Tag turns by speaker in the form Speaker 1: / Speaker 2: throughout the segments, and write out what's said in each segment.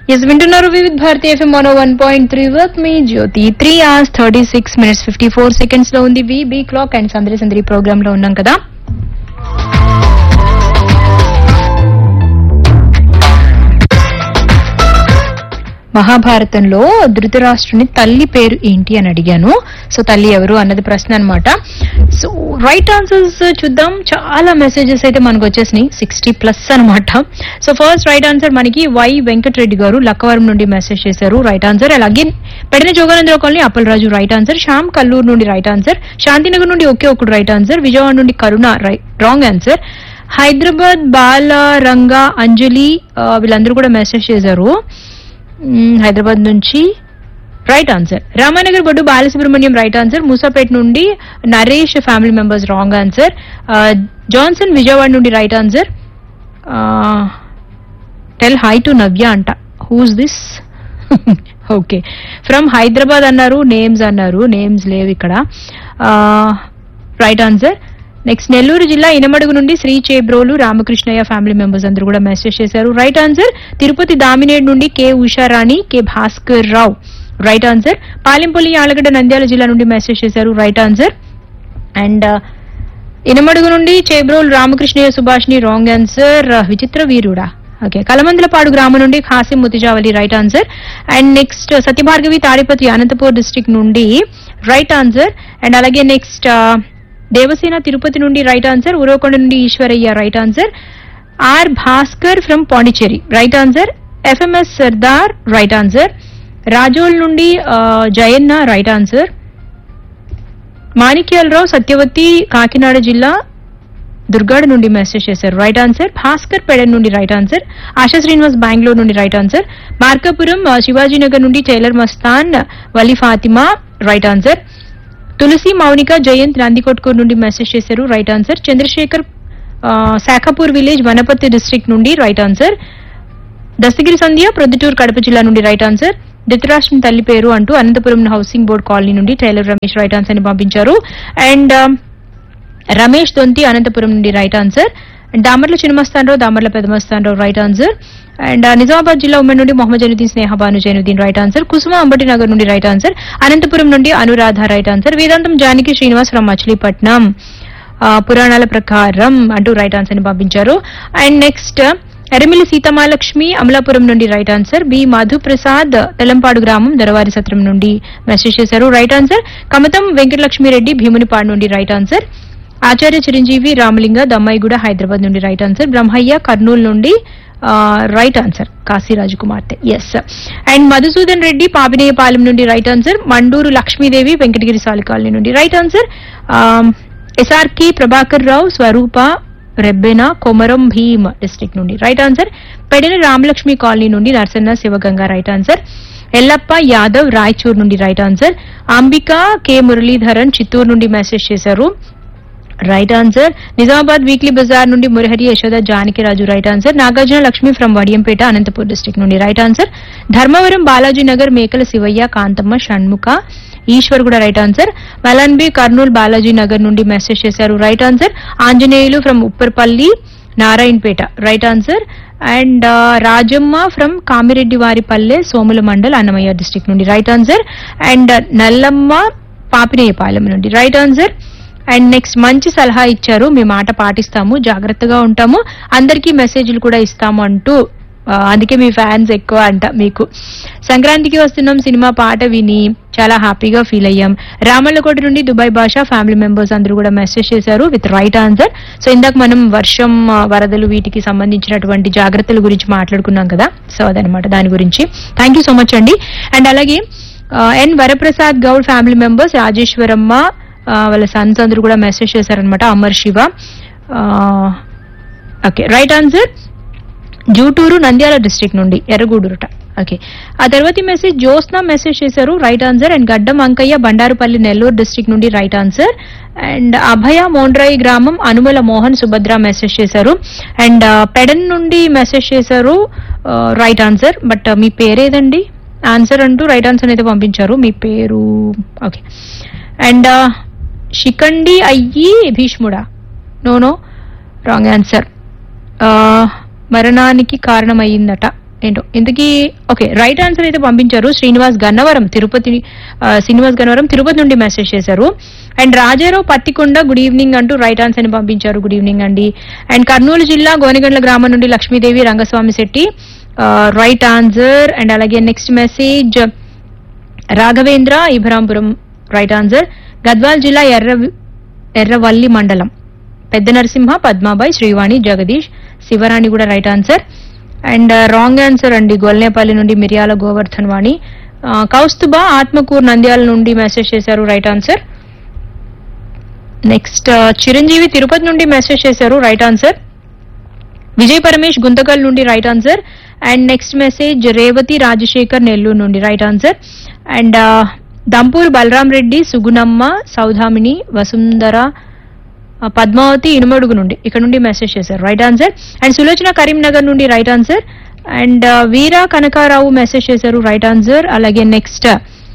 Speaker 1: yes వింటున్నారు Vividh Bharati FM one one point three వర్క్ మీ Jyothi three hours thirty six minutes fifty four seconds లో ఉంది వి బీ క్లాక్ అండ్ సందరి సందరి ప్రోగ్రామ్ లో ఉన్నాం కదా మహాభారతంలో ధృతరాష్ట్రుని తల్లి పేరు ఏంటి అని అడిగాను సో తల్లి ఎవరు అన్నది ప్రశ్న అన్నమాట సో రైట్ ఆన్సర్స్ చూద్దాం చాలా మెసేజెస్ అయితే మనకు వచ్చేసినాయి సిక్స్టీ ప్లస్ అన్నమాట సో ఫస్ట్ రైట్ ఆన్సర్ మనకి వై వెంకటరెడ్డి గారు లక్కవరం నుండి మెసేజ్ చేశారు రైట్ ఆన్సర్ అలాగే పెడిన Joganandarao colony Appalaraju right answer Shyam Kalluru నుండి రైట్ ఆన్సర్ శాంతినగర్ నుండి ఒకే ఒకటి రైట్ ఆన్సర్ విజయవాడ నుండి కరుణ రాంగ్ ఆన్సర్ హైదరాబాద్ బాల రంగా అంజలి ఆ, వీళ్ళందరూ కూడా మెసేజ్ చేశారు మ్మ్, హైదరాబాద్ నుంచి right answer Ramanagar Boddu Balasubrahmanyam right answer Moosapet నుండి Naresh family members wrong answer Johnson Vijayawada నుండి right answer tell hi to Navya అంట who's this okay from Hyderabad అన్నారు నేమ్స్ అన్నారు నేమ్స్ లేవు ఇక్కడ రైట్ ఆన్సర్ నెక్స్ట్ నెల్లూరు జిల్లా ఇనమడుగు నుండి శ్రీ చేబ్రోలు రామకృష్ణయ్య ఫ్యామిలీ మెంబర్స్ అందరూ కూడా మెసేజ్ చేశారు రైట్ ఆన్సర్ తిరుపతి దామినేడ్ నుండి K Usharani K Bhaskar Rao right answer Palempalli Allagadda Nandyal జిల్లా నుండి మెసేజ్ చేశారు రైట్ ఆన్సర్ అండ్ ఇనమడుగు నుండి చేబ్రోల్ రామకృష్ణయ్య సుభాష్ని రాంగ్ ఆన్సర్ విచిత్ర వీరుడా ఓకే కలమందలపాడు గ్రామం నుండి Khasim Mutijavali right answer and next Satyabhargavi Tadipatri Anantapur district నుండి రైట్ ఆన్సర్ అండ్ అలాగే నెక్స్ట్ దేవసేన తిరుపతి నుండి రైట్ ఆన్సర్ ఉరవకొండ నుండి Eswaraiah right answer R Bhaskar from Pondicherry right answer FMS Sardar right answer Razole నుండి ఆ, జయన్న రైట్ ఆన్సర్ మాణిక్యాలరావు సత్యవతి కాకినాడ జిల్లా దుర్గాడ నుండి మెసేజ్ చేశారు రైట్ ఆన్సర్ భాస్కర్ పెడన్ నుండి రైట్ ఆన్సర్ ఆశా శ్రీనివాస్ బెంగళూరు నుండి రైట్ ఆన్సర్ మార్కాపురం ఆ, శివాజీనగర్ నుండి tailor Mastan Vali Fatima right answer Tulasi Mounika Jayanth Nandikotkur నుండి మెసేజ్ చేశారు రైట్ ఆన్సర్ చంద్రశేఖర్ ఆ, శాఖపూర్ విలేజ్ వనపర్తి డిస్ట్రిక్ట్ నుండి రైట్ ఆన్సర్ దస్తగిరి సంధ్య ప్రొద్దుటూరు కడప జిల్లా నుండి రైట్ ఆన్సర్ ధృతరాష్ట్రం తల్లి పేరు అంటూ అనంతపురం హౌసింగ్ బోర్డ్ కాలనీ నుండి టైలర్ రమేష్ రైట్ ఆన్సర్ ని పంపించారు అండ్ రమేష్ దొంతి అనంతపురం నుండి right answer and Damarla Chinnamastanarao Damarla Pedamastanarao right answer and Nizamabad జిల్లా ఉమ్మడి నుండి మొహమ్మద్ జైనుద్దీన్ స్నేహ భాను జైనుద్దీన్ రైట్ ఆన్సర్ కుసుమ అంబటి నగర్ నుండి రైట్ ఆన్సర్ అనంతపురం నుండి అనురాధ రైట్ ఆన్సర్ వేదాంతం జానకి శ్రీనివాస్ ఫ్రమ్ మచిలీపట్నం ఆ, పురాణాల ప్రకారం అంటూ రైట్ ఆన్సర్ ని పంపించారు అండ్ నెక్స్ట్ ఎరమిలి సీతమాలక్ష్మి అమలాపురం నుండి right answer B Madhuprasad Telampadu గ్రామం దొరవారి సత్రం నుండి మెసేజ్ చేశారు రైట్ ఆన్సర్ కమతం వెంకటలక్ష్మిరెడ్డి భీమునిపాడు నుండి రైట్ ఆన్సర్ ఆచార్య చిరంజీవి రామలింగ దమ్మాయిగూడ హైదరాబాద్ నుండి రైట్ ఆన్సర్ బ్రహ్మయ్య కర్నూలు నుండి రైట్ ఆన్సర్ కాశీరాజు కుమార్తె ఎస్ అండ్ మధుసూదన్ రెడ్డి పాపినేయపాలెం నుండి రైట్ ఆన్సర్ మండూరు లక్ష్మీదేవి వెంకటగిరి సాలికాలనీ నుండి right answer SRK Prabhakar Rao Swarupa Rebbena Komaram Bheem district నుండి right answer Pedina Ramalakshmi colony నుండి నరసన్న శివగంగ రైట్ ఆన్సర్ ఎల్లప్ప యాదవ్ రాయచూర్ నుండి right answer Ambika K Muralidharan Chittoor నుండి మెసేజ్ చేశారు right answer Nizamabad weekly bazaar నుండి Murahari Yashoda Janakiraju right answer Nagarjuna Lakshmi from Vadiyampeta Anantapur district నుండి రైట్ ఆన్సర్ ధర్మవరం బాలాజీ నగర్ మేకల శివయ్య కాంతమ్మ షణ్ముఖ ఈశ్వర్ కూడా రైట్ ఆన్సర్ మలన్బి కర్నూలు బాలాజీ నగర్ నుండి మెసేజ్ చేశారు right answer Anjaneyulu from Upparpalli Narayanpet right answer and Rajamma from Kamireddy Varipalle Somula mandal Annamayya district నుండి right answer and Nallamma Papineyapalem నుండి రైట్ ఆన్సర్ అండ్ నెక్స్ట్ మంచి సలహా ఇచ్చారు మీ మాట పాటిస్తాము జాగ్రత్తగా ఉంటాము అందరికీ మెసేజ్లు కూడా ఇస్తాము అంటూ ఆ, అందుకే మీ ఫ్యాన్స్ ఎక్కువ అంట మీకు సంక్రాంతికి వస్తున్నాం సినిమా పాట విని చాలా హ్యాపీగా ఫీల్ అయ్యాం రామల్లకోట నుండి దుబాయ్ భాష ఫ్యామిలీ మెంబర్స్ అందరూ కూడా మెసేజ్ చేశారు విత్ రైట్ ఆన్సర్ సో ఇందాక మనం వర్షం ఆ, వరదలు వీటికి సంబంధించినటువంటి జాగ్రత్తల గురించి మాట్లాడుకున్నాం కదా సో అదనమాట దాని గురించి థ్యాంక్ యూ సో మచ్ అండి అండ్ అలాగే ఆ, N Varaprasad Goud family members Rajeswaramma ఆ, వాళ్ళ సన్స్ అందరూ కూడా మెసేజ్ చేశారనమాట Amar Siva okay right answer Juturu Nandyal district నుండి ఎర్రగూడూరుట ఓకే ఆ తర్వాత మెసేజ్ జ్యోత్స్న మెసేజ్ చేశారు right answer and Gaddam Ankaiah Bandarupalli Nellore district నుండి right answer and Abhaya Mondrayi గ్రామం అనుమల మోహన్ సుభద్ర మెసేజ్ చేశారు అండ్ పెడన్ నుండి మెసేజ్ చేశారు రైట్ ఆన్సర్ బట్ మీ పేరేదండి ఆన్సర్ అంటూ రైట్ ఆన్సర్ అయితే పంపించారు మీ పేరు ఓకే అండ్ షికండి అయ్యి భీష్ముడా నో నో రాంగ్ ఆన్సర్ మరణానికి కారణమయ్యిందట ఏంటో ఇంతకీ ఓకే రైట్ ఆన్సర్ అయితే పంపించారు శ్రీనివాస్ గన్నవరం తిరుపతి ఆ, శ్రీనివాస్ గన్నవరం తిరుపతి నుండి మెసేజ్ చేశారు and Rajarao Pattikonda good evening అంటూ రైట్ ఆన్సర్ ని పంపించారు గుడ్ ఈవినింగ్ అండి అండ్ కర్నూలు జిల్లా గోనెగండ్ల గ్రామం నుండి Lakshmidevi Rangaswamy Shetty right answer and అలాగే next message Raghavendra Ibrahimpuram right answer Gadwal జిల్లా ఎర్ర ఎర్రవల్లి మండలం పెద్ద నరసింహ పద్మాబాయ్ శ్రీవాణి జగదీష్ శివరాణి కూడా right answer and wrong answer అండి గొల్నేపల్లి నుండి మిరియాల గోవర్ధన్ వాణి ఆ, కౌస్తుబా ఆత్మకూర్ నంద్యాల నుండి మెసేజ్ చేశారు right answer next Chiranjeevi Tirupati నుండి మెసేజ్ చేశారు రైట్ ఆన్సర్ విజయ్ పరమేష్ గుంతకల్ నుండి right answer and next message Revathi Rajasekhar Nellore నుండి right answer and Dampur Balaram Reddy Sugunamma Soudamini Vasundhara ఆ, పద్మావతి ఇనుమడుగు నుండి ఇక్కడ నుండి మెసేజ్ చేశారు right answer and Sulochana Karimnagar నుండి right answer and Veera Kanakarao message చేశారు రైట్ ఆన్సర్ అలాగే నెక్స్ట్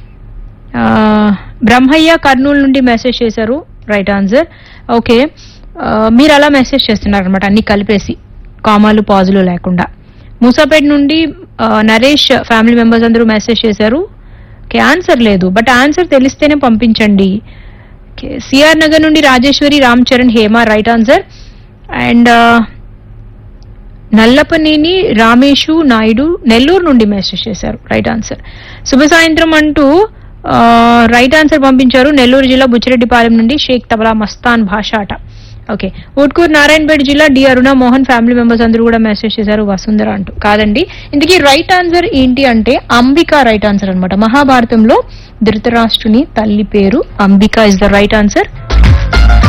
Speaker 1: బ్రహ్మయ్య కర్నూలు నుండి మెసేజ్ చేశారు రైట్ ఆన్సర్ ఓకే మీరు అలా మెసేజ్ చేస్తున్నారు అనమాట అన్ని కలిపేసి కామాలు పాజులు లేకుండా మూసాపేట నుండి ఆ, నరేష్ ఫ్యామిలీ మెంబర్స్ అందరూ మెసేజ్ చేశారు ఓకే ఆన్సర్ లేదు బట్ ఆన్సర్ తెలిస్తేనే పంపించండి సిఆర్ నగర్ నుండి Rajeswari Ram Charan Hema right answer and Nallapaneni Rameshu Naidu Nellore నుండి మెసేజ్ చేశారు రైట్ ఆన్సర్ శుభ సాయంత్రం అంటూ రైట్ ఆన్సర్ పంపించారు నెల్లూరు జిల్లా బుచ్చిరెడ్డిపాలెం నుండి షేక్ తబలా మస్తాన్ భాష అట ఓకే ఊట్కూరు నారాయణపేట జిల్లా D Aruna Mohan family members అందరూ కూడా మెసేజ్ చేశారు వసుంధర అంటూ కాదండి ఇందుకీ రైట్ ఆన్సర్ ఏంటి అంటే అంబిక రైట్ ఆన్సర్ అన్నమాట మహాభారతంలో ధృతరాష్ట్రుని తల్లి పేరు Ambika is the right answer